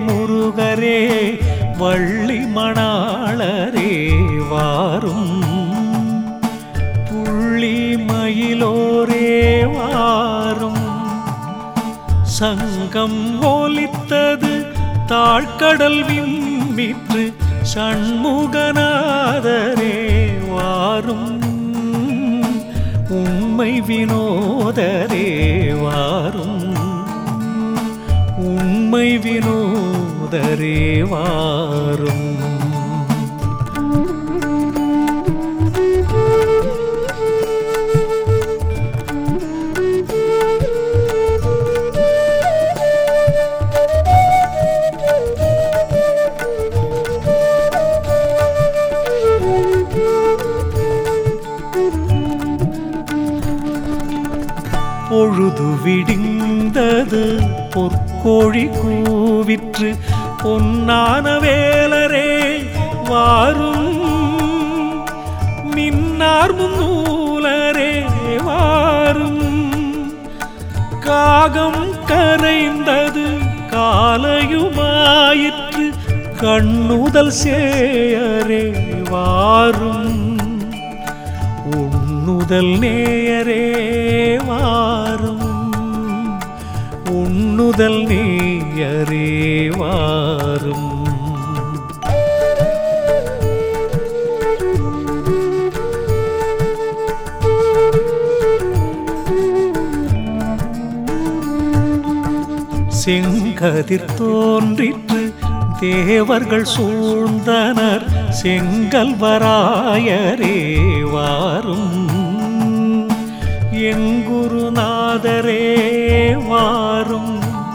முருகரே வள்ளி மணாளரே வாரும் புள்ளி மயிலோரே வாரும் சங்கம் ஒலித்தது தாழ்கடல் விம்மிற்று சண்முகநாதரே வாரும் உண்மை வினோதரே வாரும் உண்மை வினோதரே வாரும் பொழுது விடிந்தது பொற்கோழி கூவிற்று பொன்னான வேலரே வாரும் மின்னார் முன்னூலரே வாரும் காகம் கரைந்தது காலையுமாயிற்று கண்ணுதல் சேயரே வாரும் உண்ணுதல் நேயரே வாரும் உண்ணுதல் நேயரே வாரும் செங்கதிர் தோன்றிற்று தேவர்கள் சூழ்ந்தனர் செங்கல் வராயரே வாரும் எங்குருநாதரே வாரும்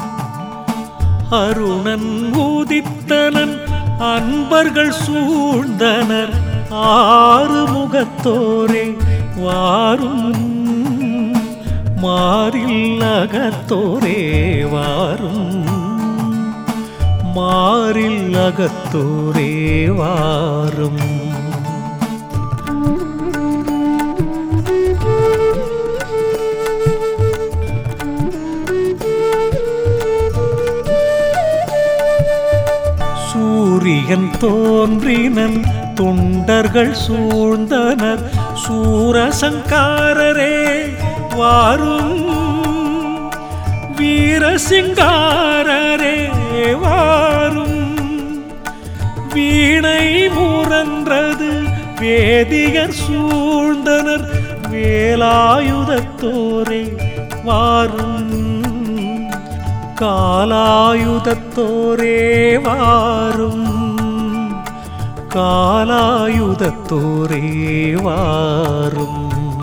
அருணன் உதித்தனன் அன்பர்கள் சூழ்ந்தனர் ஆறு முகத்தோரே வாரும் மாறில் அகத்தோரே வாரும் மாறில் அகத்தோரே வாரும் சூரியன் தோன்றினன் தொண்டர்கள் சூழ்ந்தனர் சூரசங்காரரே வாரும் வீரசிங்காரரே வாரும் வீணை முரன்றது வேதியர் சூழ்ந்தனர் வேலாயுதத்தோரே வாரும் காலாயுதத்தோரே வாரும் காலாயுதத்தோரே வாரும்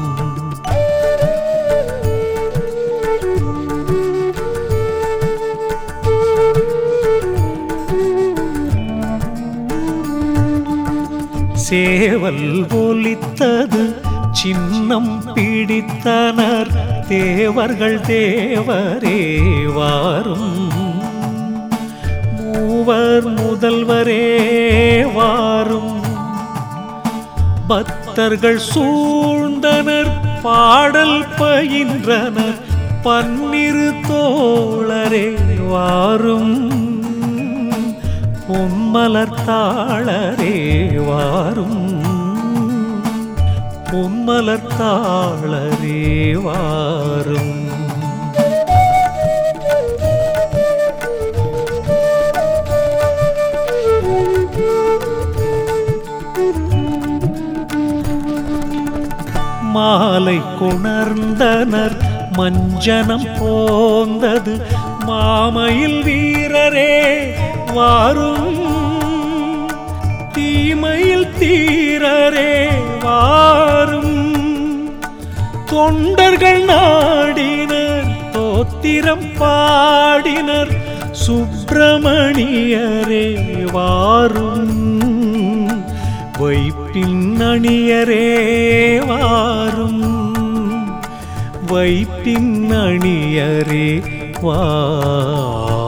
சேவல் ஒலித்தது சின்னம் பிடித்தனர் தேவர்கள் தேவரே வாரும் மூவர் முதல்வரே வாரும் பக்தர்கள் சூழ்ந்தனர் பாடல் பயின்றனர் பன்னிரு தோழரே வாரும் பொன்மலர்த்தாளரே வாரும் பொன்மலர்த்தாளரே வாரும் மாலை கொணர்ந்தனர் மஞ்சனம் போந்தது மாமையில் வீரரே வாரும் தீமையில் தீரரே வாரும் தொண்டர்கள் நாடினர் தோத்திரம் பாடினர் சுப்பிரமணியரே வாரும் வைப்பின் அணியரே வாரும் வைப்பின் அணியரே வாரும்